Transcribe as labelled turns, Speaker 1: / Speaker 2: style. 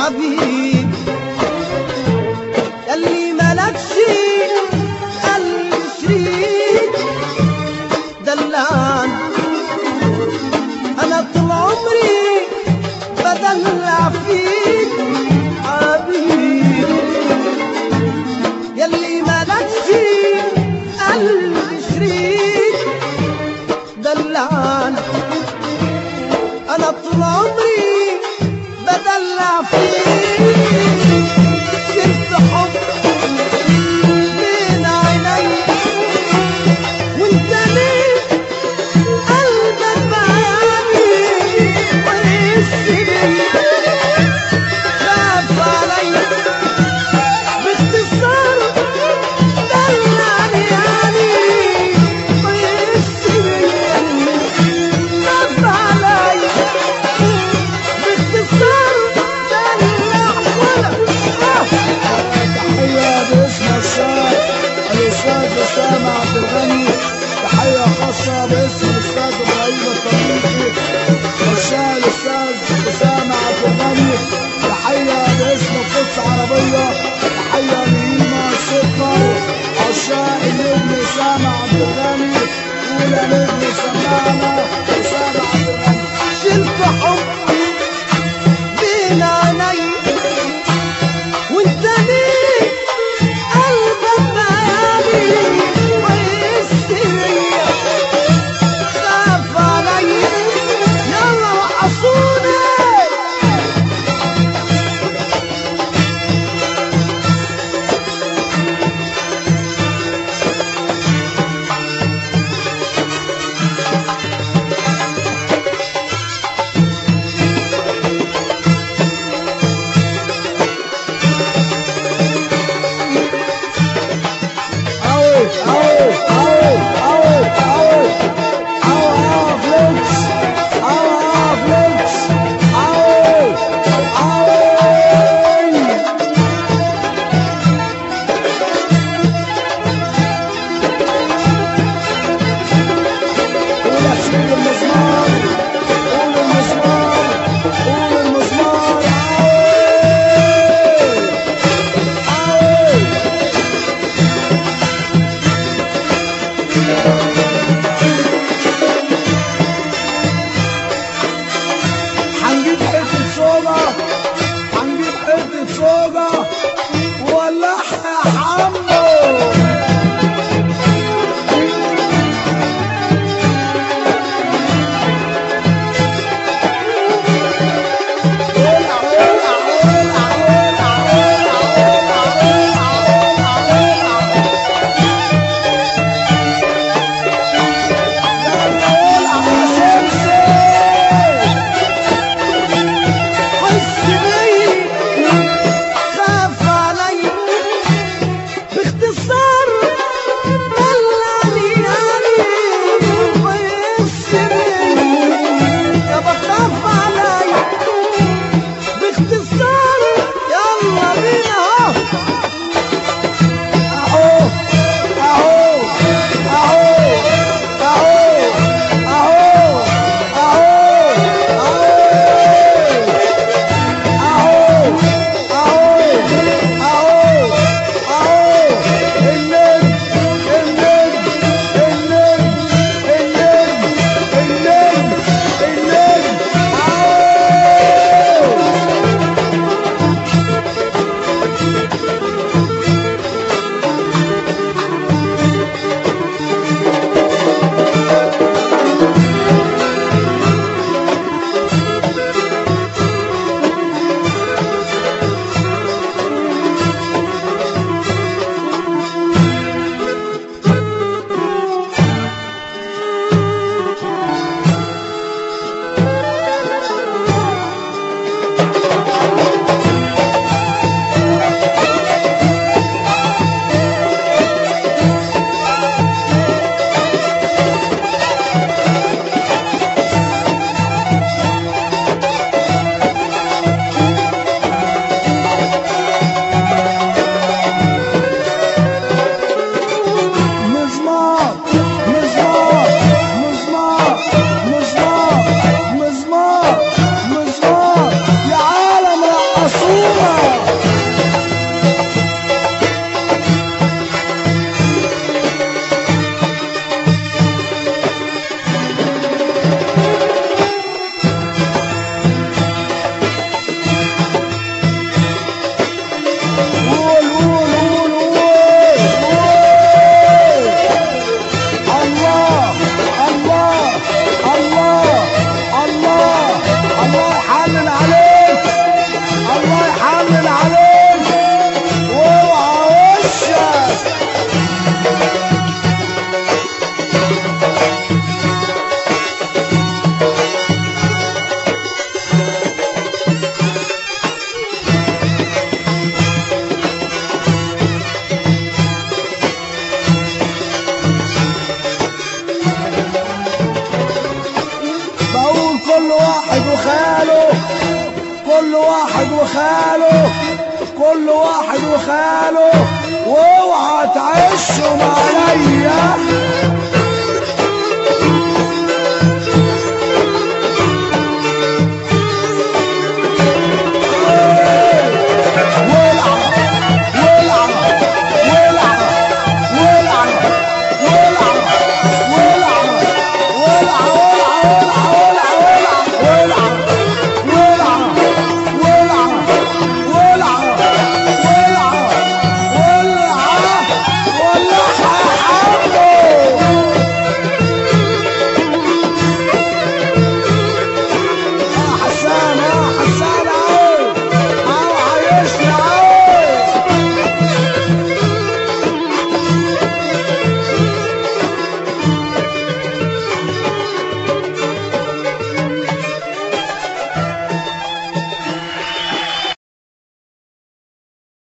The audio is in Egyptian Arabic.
Speaker 1: حبيب اللي ملكش قلب شريك دلعني انا طول عمري بدلع فيك حبيب يلي ملكش قلب شريك دلعني انا طول عمري بدلع فيك شلت حب بين عيني وانت ليه قلبك بعاني ويسري خاف عليا باختصار دلعني يعني ويسري خاف عليا باختصار دلع ولا
Speaker 2: تحية باسم الشاب الأستاذ أسامة عبد الغني تحية خاصة باسم الأستاذ إبراهيم الطريقي والشاعر الأستاذ أسامة عبد الغني تحية باسم قدس عربية تحية لإيما السكر عشاق النجم أسامة عبد الغني أولى نجم سمعنا أسامة عبد الغني
Speaker 1: شلت حبي بين عيني وانت ليه قلبك بياني ويستريا خاف عليا يلا وحصوني
Speaker 2: كل واحد وخاله كل واحد وخاله واوعى تعيشهم عليا